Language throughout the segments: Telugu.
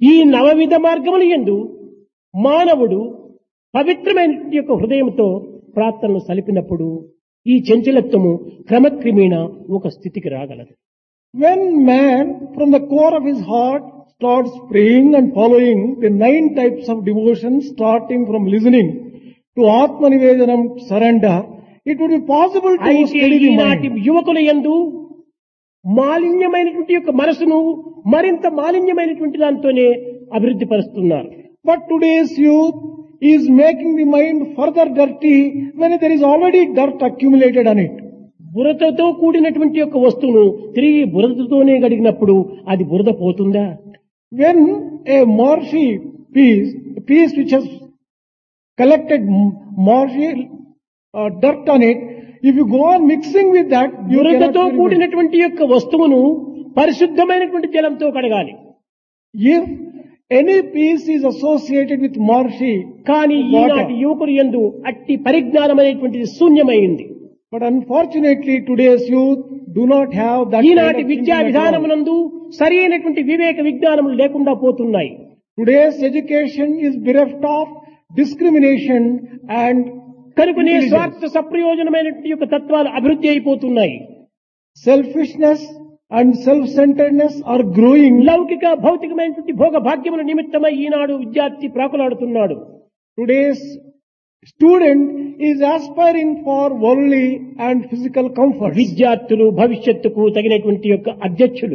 ఈ నవవిధ మార్గములు ఎందు మానవుడు పవిత్రమైన యొక్క హృదయంతో ప్రార్థనలు సలిపినప్పుడు ఈ చంచలత్వము క్రమక్రమేణ ఒక స్థితికి రాగలదు When man from the core of his heart starts praying and following the nine types of devotion starting from listening to Atma Nivedanam surrender, it would be possible to అయితే steady the ఈనాటి mind. యువకుల యందు మాలిన్యమైనటువంటి యొక్క మనసును మరింత మాలిన్యమైనటువంటి దాంతోనే అభివృద్ధి పరుస్తున్నారు But today's youth is making the mind further dirty when there is already dirt accumulated on it. బురదతో కూడినటువంటి యొక్క వస్తువును తిరిగి బురదతోనే గడిగినప్పుడు అది బురద పోతుందా When a marshy piece, a piece which has collected m- marshy uh, dirt on it, if you go on mixing with that, you cannot బురదతో purify. కూడినటువంటి యొక్క వస్తువును పరిశుద్ధమైనటువంటి జలంతో కడగాలి If any piece is associated with marshy, కానీ Water. ఈనాటి యువకుడు ఎందు అట్టి పరిజ్ఞానం అనేటువంటిది శూన్యమైంది but unfortunately today's youth do not have that kind ఈనాటి of విద్యా thinking at all. విధానమునందు సరి అయినటువంటి వివేక విజ్ఞానములు లేకుండా పోతున్నాయి Today's education is bereft of discrimination and కనుకనే Intelligence. స్వార్థ సప్రయోజనమైనటువంటి యొక్క తత్వాలు అభివృద్ధి అయిపోతున్నాయి selfishness and self-centeredness are growing. లౌకిక భౌతికమైనటువంటి భోగ భాగ్యముల నిమిత్తమై ఈనాడు విద్యార్థి ప్రాకులాడుతున్నాడు Today's student is aspiring for worldly and physical comforts. విద్యార్థులు భవిష్యత్తుకు తగినటువంటి యొక్క అధ్యక్షులు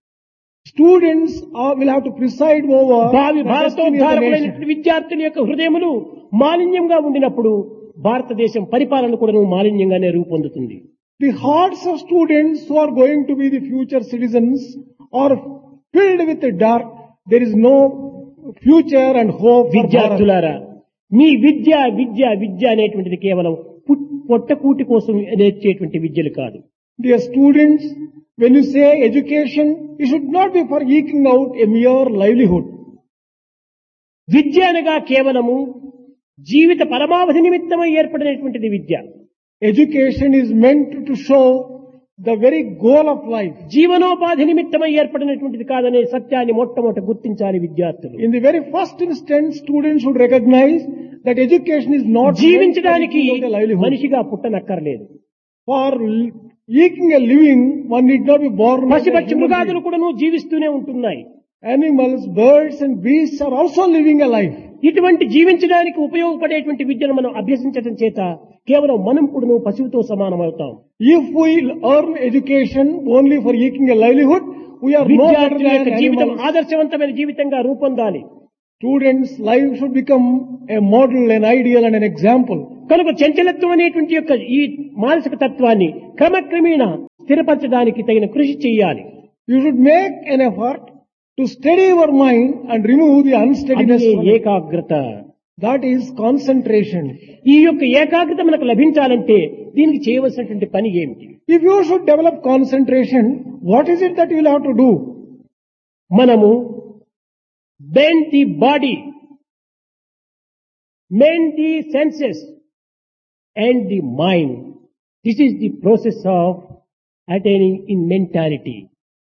Students are, will have to preside over భావి the destiny of the nation. భారతోద్ధారకులైనటువంటి విద్యార్థుల యొక్క హృదయములు మాలిన్యంగా ఉండినప్పుడు భారతదేశం పరిపాలన కూడా మాలిన్యంగానే రూపొందుతుంది The hearts of students who are going to be the future citizens are filled with dirt. There is no future and hope for Bharat. విద్యార్థులారా మీ విద్య విద్య విద్య అనేటువంటిది కేవలం పుట్- పొట్టకూటి కోసం నేర్చేటువంటి విద్యలు కాదు Dear students, when you say education, it should not be for eking out a mere livelihood. విద్య అనగా కేవలము జీవిత పరమావధి నిమిత్తమై ఏర్పడినటువంటిది విద్య Education is meant to show the very goal of life. జీవనోపాధి నిమిత్తమై ఏర్పడినటువంటిది కాదనే సత్యాన్ని మొట్టమొదట గుర్తించాలి విద్యార్థులు In the very first instance, students should recognize that education is not meant for జీవించడానికి eking out a livelihood. మనిషిగా పుట్టనక్కర్లేదు For l- eking a living, one need not be born as a పశుపక్షి human మృగాదులు being. కూడాను జీవిస్తూనే ఉంటున్నాయి Animals, birds and beasts are also living a life. ఇటువంటి జీవించడానికి ఉపయోగపడేటువంటి విద్యను మనం అభ్యసించడం చేత కేవలం మనం కూడాను పశువుతో సమానమవుతాం If we earn education only for eking a livelihood, we are no better విద్యార్థుల యొక్క than జీవితం animals. ఆదర్శవంతమైన జీవితంగా రూపొందాలి Students' life should become a model, an ideal and an example. కనుక చంచలత్వం అనేటువంటి యొక్క ఈ మానసిక తత్వాన్ని క్రమక్రమేణ స్థిరపరచడానికి తగిన కృషి చేయాలి You should make an effort to steady your mind and remove the unsteadiness. అదే from it. ఏకాగ్రత That is concentration. ఈ యొక్క ఏకాగ్రత మనకు లభించాలంటే దీనికి చేయవలసినటువంటి పని ఏమిటి If you should develop concentration, what is it that you will have to do? మనము bend the body main the senses and the mind this is the process of attaining in mentality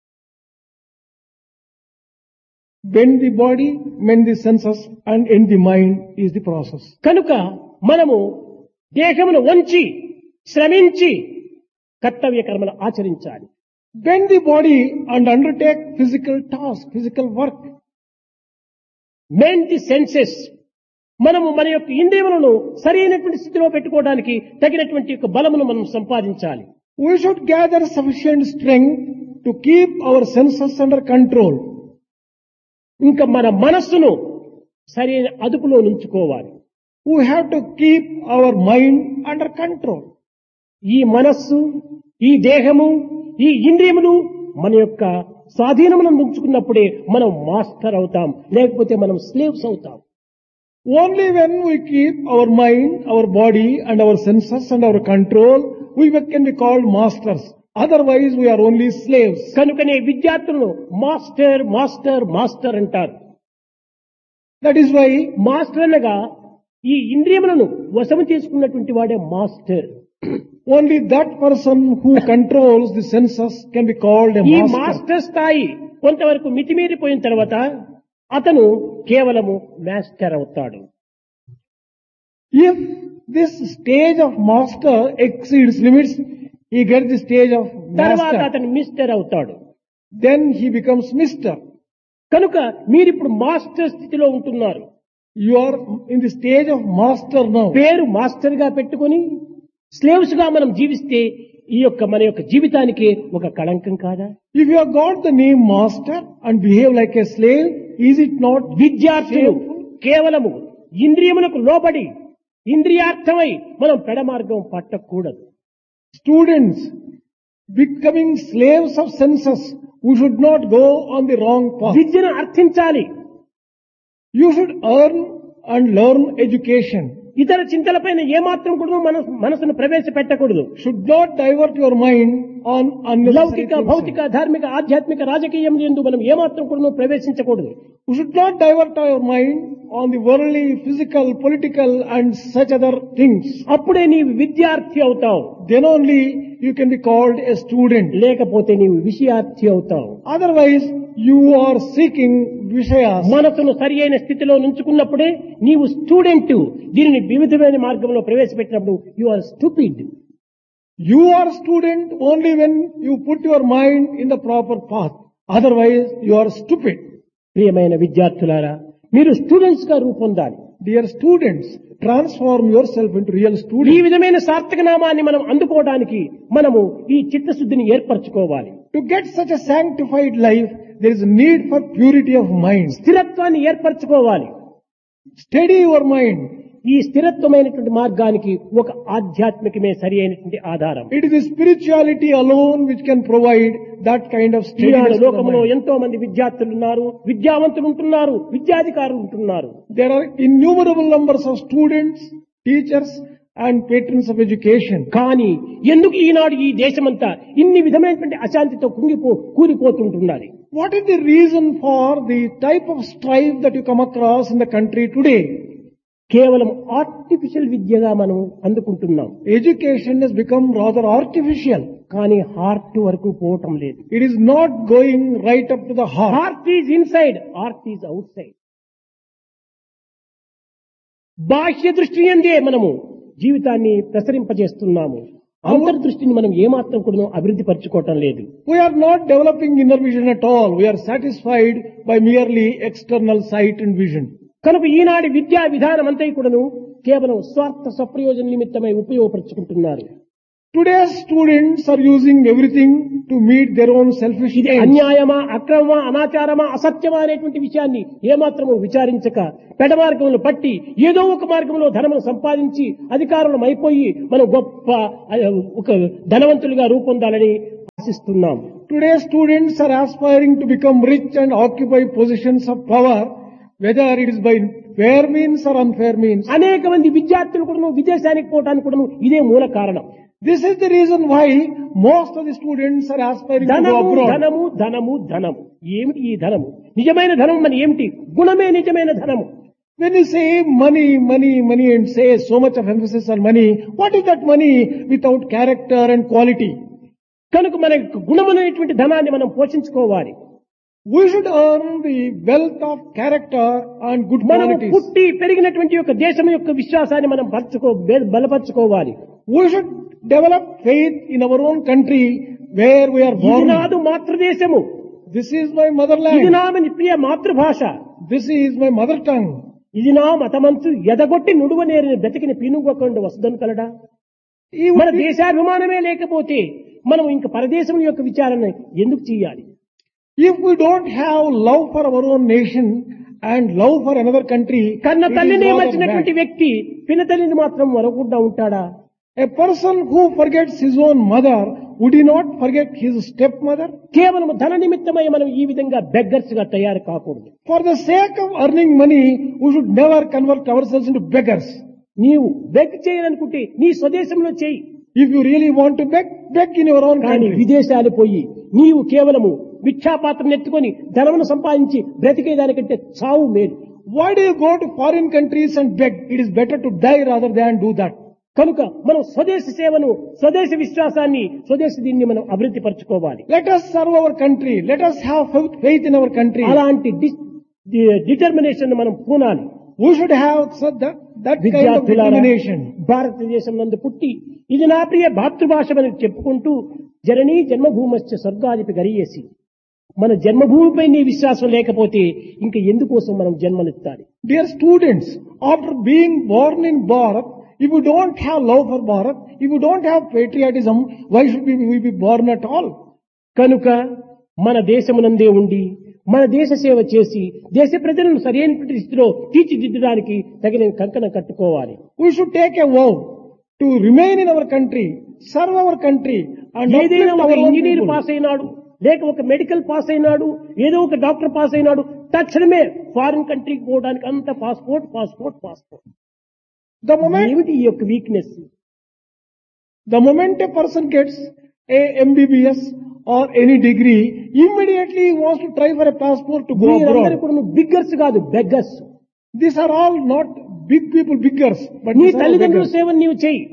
Bend the body, mend the senses and end the mind is the process. కనుక మనము దేహమును వంచి శ్రమించి కర్తవ్య కర్మలు ఆచరించాలి Bend the body and undertake physical task, physical work. Main the senses మనము మన యొక్క ఇంద్రియములను సరైనటువంటి స్థితిలో పెట్టుకోవడానికి తగినటువంటి యొక్క బలమును మనం సంపాదించాలి We should gather sufficient strength to keep our senses under control. ఇంకా మన మనస్సును సరైన అదుపులో ఉంచుకోవాలి We have to keep our mind under control. ఈ మనస్సు ఈ దేహము ఈ ఇంద్రియములు మన యొక్క స్వాధీనమును ఉంచుకున్నప్పుడే మనం మాస్టర్ అవుతాం లేకపోతే మనం స్లేవ్స్ అవుతాం Only when we keep our mind, our body and our senses under our control, we can be called masters. Otherwise we are only slaves. కనుకనే విద్యార్థులను మాస్టర్ మాస్టర్ మాస్టర్ అంటారు That is why మాస్టర్ అనగా ఈ ఇంద్రియములను వశము చేసుకున్నటువంటి వాడే master only that person who controls the senses can be called a ఈ master. మాస్టర్ స్థాయి కొంతవరకు మితిమీరిపోయిన తర్వాత అతను కేవలము మాస్టర్ అవుతాడు If this stage of master exceeds limits, he gets the stage of తర్వాత master. అతను మిస్టర్ అవుతాడు Then he becomes mister. కనుక మీరిప్పుడు మాస్టర్ స్థితిలో ఉంటున్నారు You are in the stage of master now. పేరు మాస్టర్ గా పెట్టుకొని స్లేవ్స్ గా మనం జీవిస్తే ఈ యొక్క మన యొక్క జీవితానికి ఒక కళంకం కాదా If you have got the name master and behave like a slave, is it not విద్యార్థులు కేవలము ఇంద్రియములకు లోబడి ఇంద్రియార్థమై మనం పెడమార్గం పట్టకూడదు students becoming slaves of senses? We should not go on the wrong path. విద్యను అర్థించాలి You should earn and learn education. ఇతర చింతలపైన ఏమాత్రం కూడా మన మనసును ప్రవేశపెట్టకూడదు Should not divert your mind on unnecessary లౌకిక things. భౌతిక ధార్మిక ఆధ్యాత్మిక రాజకీయం ఎందు మనం ఏమాత్రం కూడా ప్రవేశించకూడదు We should not divert our mind on the worldly, physical, political and such other things. అప్పుడే నీవు విద్యార్థి అవుతావు Then only you can be called a student. లేకపోతే నీవు విషయార్థి అవుతావు Otherwise, you are seeking Vishayas. మనసును సరి అయిన స్థితిలో నుంచుకున్నప్పుడే నీవు స్టూడెంట్ దీనిని వివిధమైన మార్గంలో ప్రవేశపెట్టినప్పుడు you are stupid You are student only when you put your mind in the proper path. Otherwise, you are stupid. ప్రియమైన విద్యార్థులారా మీరు స్టూడెంట్స్ గా రూపొందాలి Dear students, transform yourself into real ఈ students. విధమైన సార్థక నామాన్ని మనం అందుకోవడానికి మనము ఈ చిత్తశుద్ధిని ఏర్పరచుకోవాలి To get such a sanctified life, there is a need for purity of mind. స్థిరత్వాన్ని ఏర్పరచుకోవాలి Steady your mind. ఈ స్థిరత్వమైనటువంటి మార్గానికి ఒక ఆధ్యాత్మికమే సరి అయినటువంటి ఆధారం It is the spirituality alone which can provide that kind of Eenadu steadiness to the లోకంలో mind. ఎంతో మంది విద్యార్థులు ఉన్నారు విద్యావంతులు ఉంటున్నారు విద్యాధికారులు ఉంటున్నారు There are innumerable numbers of students, teachers and patrons of education. కానీ ఎందుకు ఈనాడు ఈ దేశమంతా ఇన్ని విధమైనటువంటి అశాంతితో కుంగిపో కూలిపోతుంటున్నది What is the reason for the type of strife that you come across in the country today? కేవలం ఆర్టిఫిషియల్ విద్యగా మనం అందుకుంటున్నాం Education has become rather artificial. కానీ హార్ట్ వరకు పోవటం లేదు It is not going right up to the heart. Heart is inside heart is outside బాహ్య దృష్టి అందే మనము జీవితాన్ని ప్రసరింపజేస్తున్నాము అంతర్దృష్టిని మనం ఏమాత్రం కూడా అభివృద్ధి పరచుకోవటం లేదు We are not developing inner vision at all. We are satisfied by merely external sight and vision. కనుక ఈనాటి విద్యా విధానం అంతా కూడాను కేవలం స్వార్థ స్వప్రయోజన నిమిత్తమై ఉపయోగపరుచుకుంటున్నారు Today's students are using everything to meet their own selfish ఇది ends. అన్యాయమా అక్రమమా అనాచారమా అసత్యమా అనేటువంటి విషయాన్ని ఏమాత్రము విచారించక పెడమార్గములు పట్టి ఏదో ఒక మార్గంలో ధనమును సంపాదించి అధికారులం అయిపోయి మనం గొప్ప ఆ, ఒక ధనవంతులుగా రూపొందాలని ఆశిస్తున్నాం Today's students are aspiring to become rich and occupy positions of power, whether it is by fair means or unfair means. అనేక మంది విద్యార్థులు కూడా విదేశానికి పోవడానికి కూడా ఇదే మూల కారణం This is the reason why most of the students are aspiring to go ధనము abroad. ధనము ధనము ధనము ఏమిటి ఈ ధనము నిజమైన ధనం మన ఏమిటి గుణమే నిజమైన ధనము When you say money, money, money and say so much of emphasis on money, what is that money without character and quality? కనుక మన యొక్క గుణమనేటువంటి ధనాన్ని మనం పోషించుకోవాలి We should earn the wealth of character and good మనము qualities. పుట్టి పెరిగినటువంటి యొక్క దేశం యొక్క విశ్వాసాన్ని మనం పరచుకో బె- బలపరచుకోవాలి We should develop faith in our own country where we are ఇది born. నాదు మాతృదేశము This is my ఇది motherland. నా మన ప్రియ మాతృభాష This is my mother tongue. ఇది నా మతమంచు ఎదగొట్టి నుడువనేరిన బ్రతికిని పినుగొకండు వసుదను కలడా Even మన if- దేశాభిమానమే లేకపోతే మనం ఇంక పరదేశం యొక్క విచారణ ఎందుకు చేయాలి If we don't have love for our own nation and love for another country, కన్న it is తల్లిని rather మర్చినటువంటి bad. వ్యక్తి పిన తల్లిని మాత్రం మరొకుండా ఉంటాడా A person who forgets his own mother, would he not forget his stepmother? కేవలం ధన నిమిత్తమై మనం ఈ విధంగా బెగ్గర్స్ గా తయారు కాకూడదు For the sake of earning money, we should never convert ourselves into beggars. నీవు బెగ్ చేయాలనుకుంటే నీ స్వదేశంలో చేయి If you really want to beg, beg in your own కానీ country. విదేశాలు పోయి నీవు కేవలము భిక్షాపాత్రను ఎత్తుకొని ధనమును సంపాదించి బ్రతికేదానికంటే చావు మేలు Why do you go to foreign countries and beg? It is better to die rather than do that. కనుక మనం స్వదేశ సేవను స్వదేశ విశ్వాసాన్ని స్వదేశ దీన్ని మనం అభివృద్ధి పరచుకోవాలి Let us serve our country. Let us have faith- faith in our country. అలాంటి డి- డిటర్మినేషన్ మనం పూనాలి We should have such that, that kind of విద్యార్థులారా determination. భారతదేశం నందు పుట్టి ఇది నా ప్రియ మాతృభాషమని చెప్పుకుంటూ జననీ జన్మభూమశ్చ స్వర్గాదిపి గరియేసి మన జన్మభూమిపై నీ విశ్వాసం లేకపోతే ఇంకా ఎందుకోసం మనం జన్మనెత్తాలి Dear students, after being born in Bharat, if you don't have love for Bharat, if you don't have patriotism, why should we, we be born at all? కనుక మన దేశమునందే ఉండి మన దేశ సేవ చేసి దేశ ప్రజలను సరైనటువంటి స్థితిలో తీర్చిదిద్దడానికి తగిన కంకణం కట్టుకోవాలి We should take a vow to remain in our country, serve our country, and ఏదైనా uplift ఒక our own engineer people. Pass అయినాడు లేక ఒక మెడికల్ పాస్ అయినాడు ఏదో ఒక డాక్టర్ పాస్ అయినాడు తక్షణమే ఫారిన్ కంట్రీకి పోవడానికి అంత passport passport passport The moment, ఏమిటి ఈ యొక్క weakness the moment a person gets a MBBS or any degree, immediately he wants to try for a passport to go మీరందరూ abroad. కూడా నువ్వు బిగ్గర్స్ కాదు beggars These are all not big people, biggers, but నీ these are all తల్లిదండ్రుల beggars. సేవను నీవు చేయి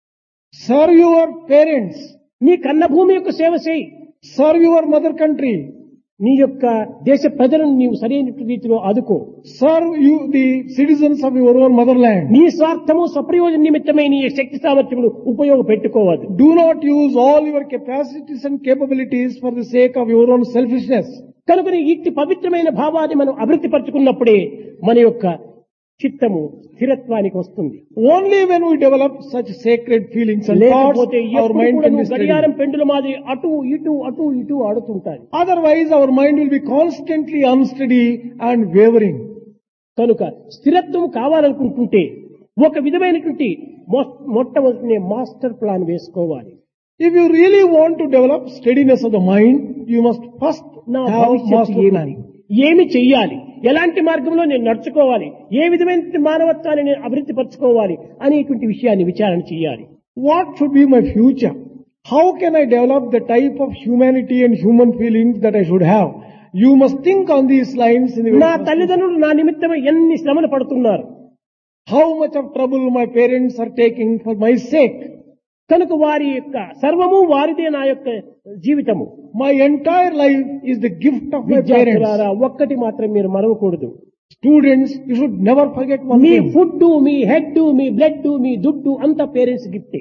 Serve your parents, నీ కన్న భూమి యొక్క సేవ చేయి serve your mother country, నీ యొక్క దేశ ప్రజలను నీవు సరైన రీతిలో ఆదుకో serve you the citizens of your own motherland. నీ స్వార్థము స్వప్రయోజన నిమిత్తమై నీ శక్తి సామర్థ్యములు ఉపయోగపెట్టుకోవద్దు Do not use all your capacities and capabilities for the sake of your own selfishness. కనుక నీ ఇట్టి పవిత్రమైన భావాన్ని మనం అభివృద్ధి పరచుకున్నప్పుడే మన యొక్క చిత్తము స్థిరత్వానికి వస్తుంది Only when we develop such sacred feelings and thoughts, లేకపోతే our ఎప్పుడు mind కూడా can be నువ్వు గడియారం steady. పెండుల మాది అటు ఇటు అటు ఇటు ఆడుతుంటాయి Otherwise, our mind will be constantly unsteady and wavering. కనుక స్థిరత్వం కావాలనుకుంటుంటే ఒక విధమైనటువంటి మొ- మొట్టమొదటి మాస్టర్ ప్లాన్ వేసుకోవాలి If you really want to develop steadiness of the mind, you must first నా have భవిష్యత్తు master ఏమి plan. ఏమి చెయ్యాలి ఎలాంటి మార్గంలో నేను నడుచుకోవాలి ఏ విధమైన మానవత్వాన్ని నేను అభివృద్ధి పరచుకోవాలి అనేటువంటి విషయాన్ని విచారణ చేయాలి What should be my future? How can I develop the type of humanity and human feelings that I should have? You must think on these lines in the very నా first తల్లిదండ్రులు నా నిమిత్తమై ఎన్ని శ్రమలు పడుతున్నారు How much of trouble my parents are taking for my sake. కనుక వారి యొక్క సర్వము వారిదే నా యొక్క జీవితము My entire life is the gift of my parents. విద్యార్థులారా ఒక్కటి మాత్రం మీరు మరవకూడదు Students, you should never forget one మీ thing. ఫుడ్ మీ హెడ్ మీ బ్లడ్ మీ దుడ్డు అంతా పేరెంట్స్ గిఫ్టే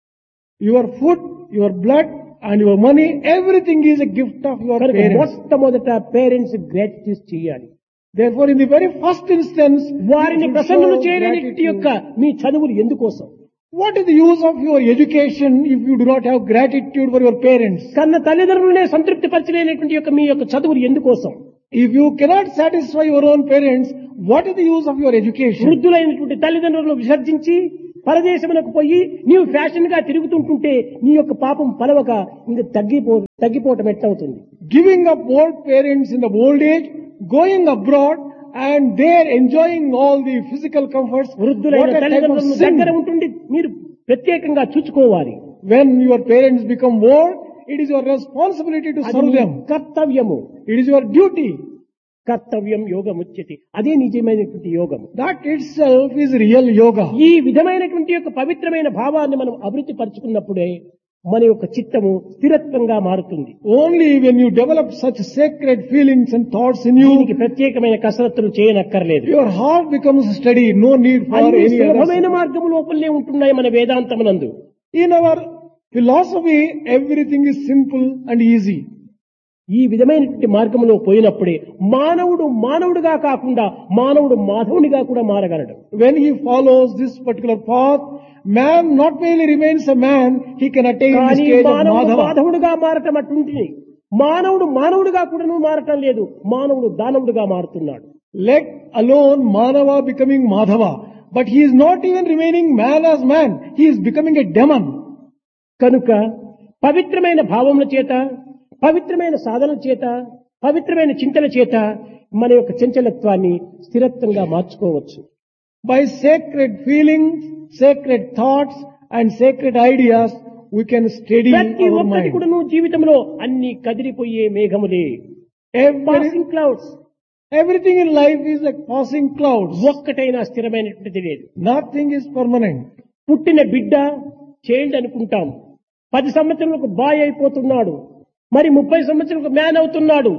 Your food, your blood and your money, everything is a gift of your కనుక parents. మొట్టమొదట పేరెంట్స్ గ్రాటిట్యూడ్ చేయాలి Therefore, in the very first instance, వారిని you should ప్రసన్నులు show చేయడానికి gratitude. యొక్క మీ చదువులు ఎందుకోసం What is the use of your education if you do not have gratitude for your parents? కన్న తల్లిదండ్రులనే సంతృప్తి పరచలేనటువంటి యొక్క మీ యొక్క చదువులు ఎందుకోసం If you cannot satisfy your own parents, what is the use of your education? వృద్ధులైనటువంటి తల్లిదండ్రులను విసర్జించి పరదేశమునకు పోయి నీవు ఫ్యాషన్ గా తిరుగుతుంటుంటే నీ యొక్క పాపం పలవక ఇంక తగ్గిపో తగ్గిపోవటం ఎట్లవుతుంది Giving up old parents in the old age, going abroad, and there enjoying all the physical comforts. What వృద్ధులైన a type of తల్లిదండ్రులను దగ్గర sin. ఉంటుండి మీరు ప్రత్యేకంగా చూసుకోవాలి When your parents become old, it is your responsibility to అది serve నీ them. కర్తవ్యము It is your duty. కర్తవ్యం యోగం ఉచ్యతి అదే నిజమైనటువంటి యోగం That itself is real yoga. ఈ విధమైనటువంటి యొక్క పవిత్రమైన భావాన్ని మనం అభివృద్ధి పరుచుకున్నప్పుడే మన యొక్క చిత్తము స్థిరత్వంగా మారుతుంది Only when you develop such sacred feelings and thoughts in దీనికి you, ప్రత్యేకమైన కసరత్తులు చేయనక్కర్లేదు your heart becomes steady. No need for అన్ని any సులభమైన other. మార్గము లోపలనే ఉంటున్నాయి మన వేదాంతమునందు In our philosophy, everything is simple and easy. ఈ విధమైనటువంటి మార్గంలో పోయినప్పుడే మానవుడు మానవుడిగా కాకుండా మానవుడు మాధవునిగా కూడా మారగలడు When he follows this particular path, man not merely remains a man, he can attain the కానీ stage of మానవుడు Madhava. మాధవుడిగా మారటం అటుంటిది మానవుడు మానవుడిగా కూడాను మారటం లేదు మానవుడు దానవుడిగా మారుతున్నాడు Let alone Manava becoming Madhava. But he is not even remaining man as man. He is becoming a demon. కనుక పవిత్రమైన భావముల చేత పవిత్రమైన సాధనల చేత పవిత్రమైన చింతన చేత మన యొక్క చంచలత్వాన్ని స్థిరత్వంగా మార్చుకోవచ్చు By sacred feelings, sacred thoughts and sacred ideas, we can steady ప్రతి our ఒక్కటి mind. కూడా నువ్వు జీవితంలో అన్ని కదిలిపోయే మేఘములే Every, passing clouds everything in life is like passing clouds. ఒక్కటైనా స్థిరమైనటువంటిది లేదు Nothing is permanent. పుట్టిన బిడ్డ చైల్డ్ అనుకుంటాం పది సంవత్సరాలకు బాయ్ అయిపోతున్నాడు మరి ముప్పై సంవత్సరాలకు మ్యాన్ అవుతున్నాడు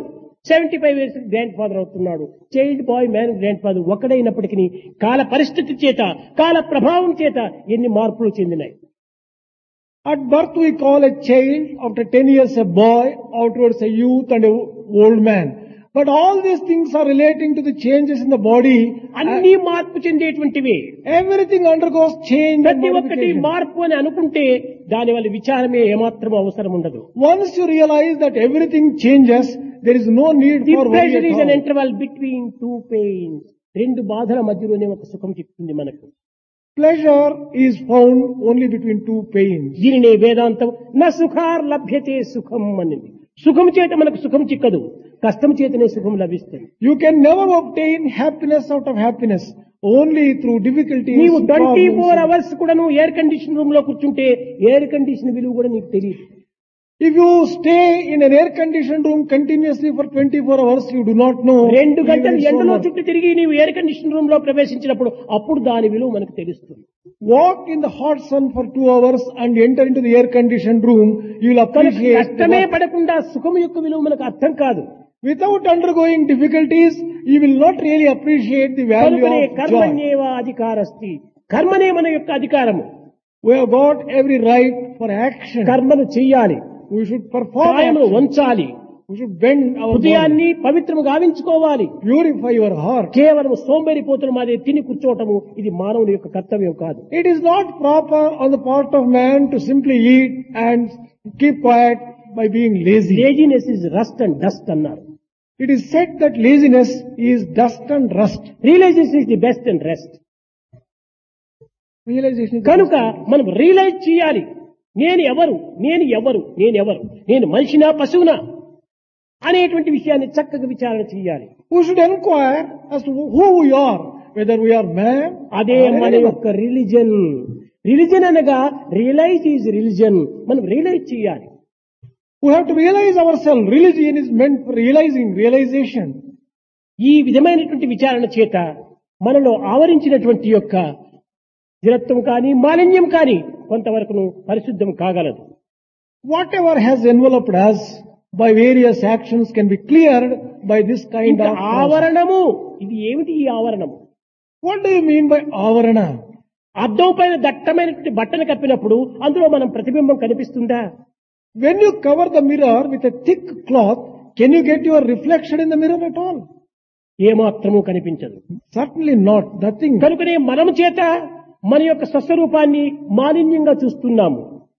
seventy five years grandfather అవుతున్నాడు child boy man grandfather ఒకడైనప్పటికీ కాల పరిస్థితి చేత కాల ప్రభావం చేత ఎన్ని మార్పులు చెందినాయి At birth we call a child, after 10 years a boy, afterwards a youth and a old man. But all these things are relating to the changes in the body. అన్ని మార్పు చెందేటువంటివే Everything undergoes change and ప్రతి ఒక్కటి modification. మార్పు అని అనుకుంటే దాని వల్ల విచారమే ఏమాత్రం అవసరం ఉండదు Once you realize that everything changes, there is no need the for worry pressure at is an all. Interval between two pains రెండు బాధల మధ్యలోనే ఒక సుఖం చెప్తుంది మనకు Pleasure is found only between two pains. దీనినే వేదాంతం నా సుఖార్ లభ్యతే సుఖం అనింది సుఖం చేత మనకు సుఖం చిక్కదు కష్టం చేతనే సుఖం లభిస్తుంది You can never obtain happiness out of happiness. Only through difficulties. నీవు ట్వంటీ problems. ఫోర్ అవర్స్ కూడా నువ్వు ఎయిర్ కండిషన్ రూమ్ లో కూర్చుంటే ఎయిర్ కండిషన్ విలువ కూడా నీకు తెలియదు If you stay in an air conditioned room continuously for 24 hours, you do not know. రెండు even గంటలు its ఎండలో own worth. చుట్టూ తిరిగి నీవు ఎయిర్ కండిషన్ రూమ్ లో ప్రవేశించినప్పుడు అప్పుడు దాని విలువ మనకు తెలుస్తుంది Walk in the hot sun for two hours and enter into the air conditioned room, you will కనుక appreciate. the కష్టమే worth. పడకుండా సుఖం యొక్క విలువ మనకు అర్థం కాదు Without undergoing difficulties, you will not really appreciate the value కనుకనే of joy. కర్మణ్యేవ అధికారస్తి కర్మనే మన యొక్క అధికారము We have got every right for action. కర్మను చెయ్యాలి We should perform. కాయమును action. వంచాలి We should bend our body, హృదయాన్ని పవిత్రము గావించుకోవాలి purify your heart. కేవలం సోంబేరిపోతున్న మాది తిని కూర్చోవటము ఇది మానవుని యొక్క కర్తవ్యం కాదు It is not proper on the part of man to simply eat and keep quiet by being lazy. Laziness is rust and dust అన్నారు It is said that laziness is dust and rust. Realization is the best and rest Realization is కనుక మనం రియలైజ్ చేయాలి నేను ఎవరు నేను ఎవరు నేను ఎవరు నేను మనిషినా పశువునా అనేటువంటి విషయాన్ని చక్కగా విచారణ చేయాలి we should inquire as to who we are, whether we are man అదే or మన animal. యొక్క రిలిజన్ రిలిజన్ అనగా రియలైజ్ ఈజ్ రిలిజన్ మనం రియలైజ్ చేయాలి We have to realize ourselves. Religion is meant for realizing, realization. ఈ విధమైనటువంటి విచారణ చేత మనలో ఆవరించినటువంటి యొక్క స్థిరత్వం కానీ మాలిన్యం కానీ కొంతవరకును పరిశుద్ధం కాగలదు Whatever has enveloped us by various actions can be cleared by this kind ఇంకా of process. ఆవరణము ఇది ఏమిటి ఈ ఆవరణము What do you mean by avarana? అద్దం పైన దట్టమైనటువంటి బట్టను కప్పినప్పుడు అందులో మనం ప్రతిబింబం కనిపిస్తుందా When you cover the mirror with a thick cloth, can you get your reflection in the mirror at all? ఏమాత్రము కనిపించదు Certainly not. Nothing. కనుకనే మనము చేత మన యొక్క స్వస్వరూపాన్ని మాలిన్యంగా చూస్తున్నాము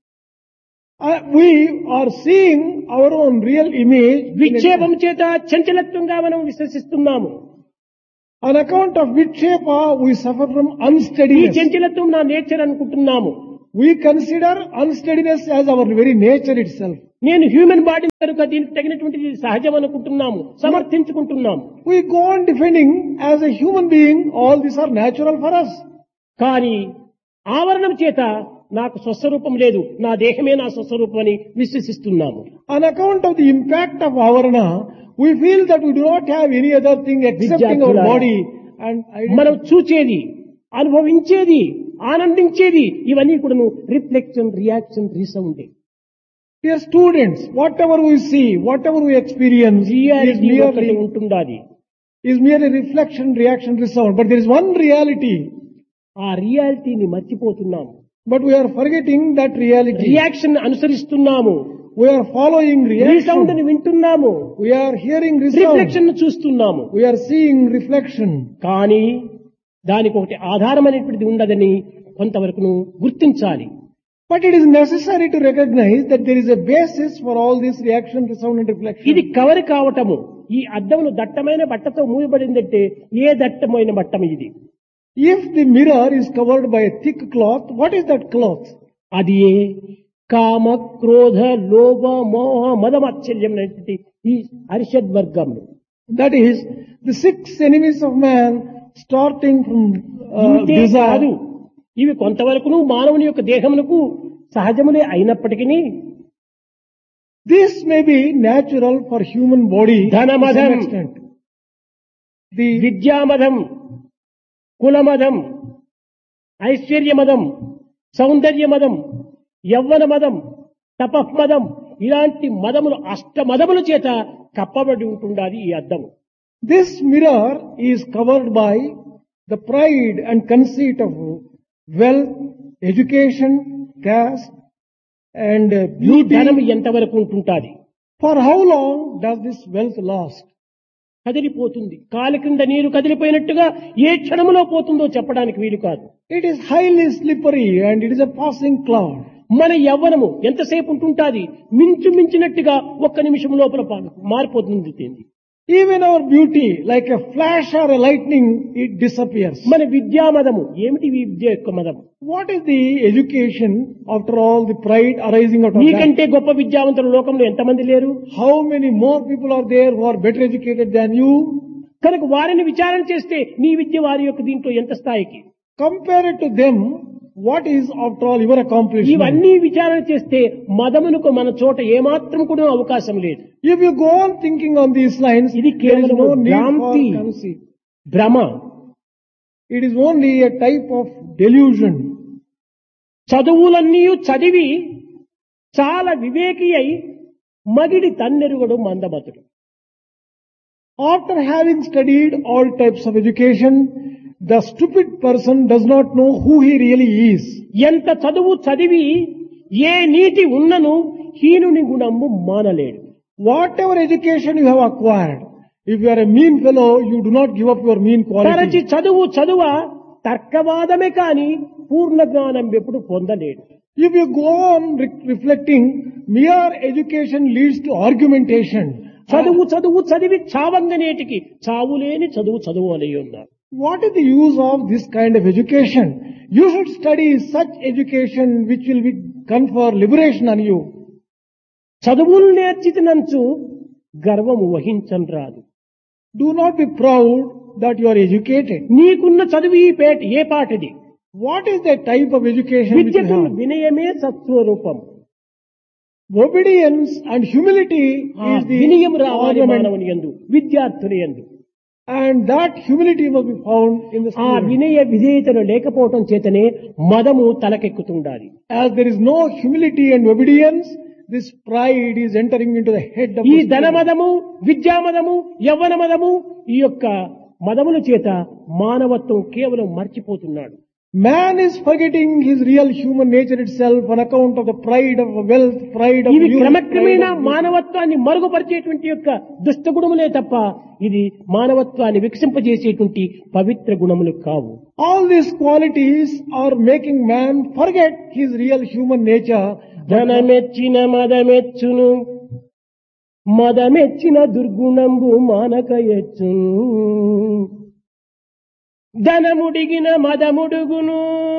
Uh, we are seeing our own real image in a- విక్షేపం చేత చంచలత్వంగా మనం విశ్వసిస్తున్నాము on account of which shape uh, we suffer from ఈ unsteadiness. చంచలత్వం నా నేచర్ అనుకుంటున్నాము We consider unsteadiness as our very nature itself. నేను హ్యూమన్ బాడీ కనుక దీనికి తగినటువంటి ఇది సహజం అనుకుంటున్నాము సమర్థించుకుంటున్నాము We go on defending as a human being, all these are natural for us. కానీ ఆవరణం చేత నాకు స్వస్వరూపం లేదు నా దేహమే నా స్వస్వరూపం అని విశ్వసిస్తున్నాము On account of the impact of avarana, we feel that we do not have any other thing excepting our Vidyarthula. body and మనం identity. చూచేది అనుభవించేది ఆనందించేది ఇవన్నీ కూడాను reflection reaction resound Dear students, whatever we see, whatever we experience is reality ఒకటి merely, ఉంటుండాలి is merely reflection, reaction, resound. But there is one reality, ఆ రియాలిటీని మర్చిపోతున్నాము but we are forgetting that reality. Reaction అనుసరిస్తున్నాము We are following resound reaction. ని వింటున్నాము We are hearing resound. Reflection చూస్తున్నాము We are seeing reflection. కానీ దానికి ఒకటి ఆధారమైనటువంటిది ఉండదని కొంతవరకును గుర్తించాలి But it is necessary to recognize that there is a basis for all this reaction, resound and reflection. ఇది కవర్ కావటము ఈ అద్దమును దట్టమైన బట్టతో మూయబడిందంటే ఏ దట్టమైన బట్టం ఇది If the mirror is covered by a thick cloth, what is that cloth? అది ఏ కామ క్రోధ లోభ మోహ మదమాశ్చర్యం అనేటువంటి ఈ అరిషడ్ వర్గం That is the six enemies of man starting from uh, ఇంతే కాదు desire. ఇవి కొంతవరకును మానవుని యొక్క దేహమునకు సహజములే అయినప్పటికీ This may be natural for human body to Dhanamadam. some extent. The విద్యామదం కులమదం ఐశ్వర్యమదం సౌందర్యమదం యవ్వన మదం తపఃమదం ఇలాంటి మదములు అష్ట మదముల చేత కప్పబడి ఉంటుండాలి ఈ అద్దము This mirror is covered by the pride and conceit of wealth, education, caste, and uh, ఈ beauty. ధనం ఎంతవరకు ఉంటుంటాది For how long does this wealth last? కదిలిపోతుంది కాలి కింద నీరు కదిలిపోయినట్టుగా ఏ క్షణములో పోతుందో చెప్పడానికి వీలు కాదు It is highly slippery and it is a passing cloud. మన యవ్వనము ఎంతసేపు ఉంటుంటాది మించు మించినట్టుగా ఒక్క నిమిషం లోపల పా- మారిపోతుంది దీన్ని. Even our beauty, like a flash or a lightning, it disappears. మన విద్యా మదము ఏమిటి ఈ విద్య యొక్క మదము What is the education after all the pride arising out of that? నీకంటే గొప్ప విద్యావంతులు లోకంలో ఎంతమంది లేరు How many more people are there who are better educated than you? కనుక వారిని విచారణ చేస్తే నీ విద్య వారి యొక్క దీంట్లో ఎంత స్థాయికి Compare it to them. What is after all your accomplishment? ఇవన్నీ విచారణ చేస్తే మదమునకు మన చోట ఏమాత్రం కూడా అవకాశం లేదు If you go on thinking on these lines, ఇది there is కేవలం no need for భ్రాంతి. conceit. భ్రమ It is only a type of delusion. చదువులన్నీ చదివి చాలా వివేకి అయి మగిడి తన్నెరుగడు మందమతుడు After having studied all types of education, the stupid person does not know who he really is. ఎంత చదువు చదివి ఏ నీతి ఉన్నను హీనుని గుణము మానలేడు Whatever education you have acquired, if you are a mean fellow, you do not give up your mean తరచి quality. చదువు చదువ తర్కవాదమే కాని పూర్ణ జ్ఞానం ఎప్పుడు పొందలేడు If you go on re- reflecting, mere education leads to argumentation. చదువు చదువు చదివి చావంగనేటికి చావులేని చదువు చదువు ఉన్నారు What is the use of this kind of education? You should study such education which will be confer liberation on you. చదువులు నేర్చితినంచు గర్వము వహించను రాదు Do not be proud that you are educated. నీకున్న చదువు ఈ పేట ఏ పాటది What is the type of education which you విద్యకు have? వినయమే సత్స్వరూపం Obedience and humility ఆ is the వినయం రావాలి ornament మానవుని ఎందు విద్యార్థుని ఎందు and that humility must be found in the ఆ student. వినయ విధేయతను లేకపోవటం చేతనే మదము తలకెక్కుతుండాలి As there is no humility and obedience, this pride is entering into the head of ఈ the student. ధనమదము విద్యామదము యవ్వన మదము ఈ యొక్క మదముల చేత మానవత్వం కేవలం మర్చిపోతున్నాడు Man is forgetting his real human nature itself on account of the pride of wealth, pride of ఇవి youth, క్రమక్రమేణ pride of beauty. మానవత్వాన్ని మరుగుపరిచేటువంటి యొక్క దుష్ట గుణములే తప్ప ఇది మానవత్వాన్ని వికసింపజేసేటువంటి పవిత్ర గుణములు కావు All these qualities are making man forget his real human nature. ధనమెచ్చిన మదమెచ్చును మదమెచ్చిన దుర్గుణంబు మానక ఎచ్చును ధనముడిగిన మదముడుగును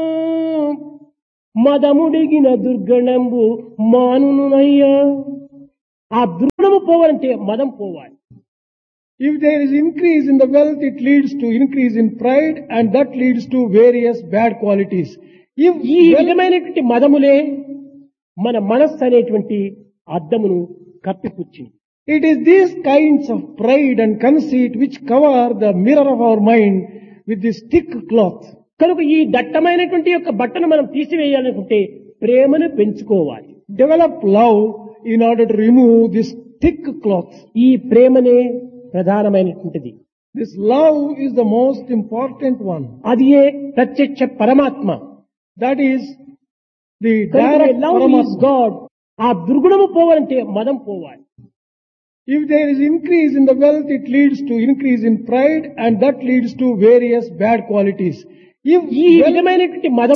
మదముడిగిన దుర్గణంబు మానునయ్యా ఆ దుర్గుణము పోవాలంటే మదం పోవాలి If there is increase in the wealth, it leads to increase in pride and that leads to various bad qualities. If ఈ wealth విధమైనటువంటి మదములే మన మనస్సు అనేటువంటి అద్దమును కప్పిపుచ్చింది It is these kinds of pride and conceit which cover the mirror of our mind with this thick cloth. కనుక ఈ దట్టమైనటువంటి యొక్క బట్టను మనం తీసివేయాలనుకుంటే ప్రేమను పెంచుకోవాలి Develop love in order to remove this thick cloth. ఈ ప్రేమనే ప్రధానమైనటువంటిది This love is the most important one. అది ఏ ప్రత్యక్ష పరమాత్మ That is the direct love is Paramatma. God ఆ దుర్గుణము పోవాలంటే మదం పోవాలి If there is increase in the wealth, it leads to increase in pride and that leads to various bad qualities. If ఈ wealth విధమైనటువంటి మదం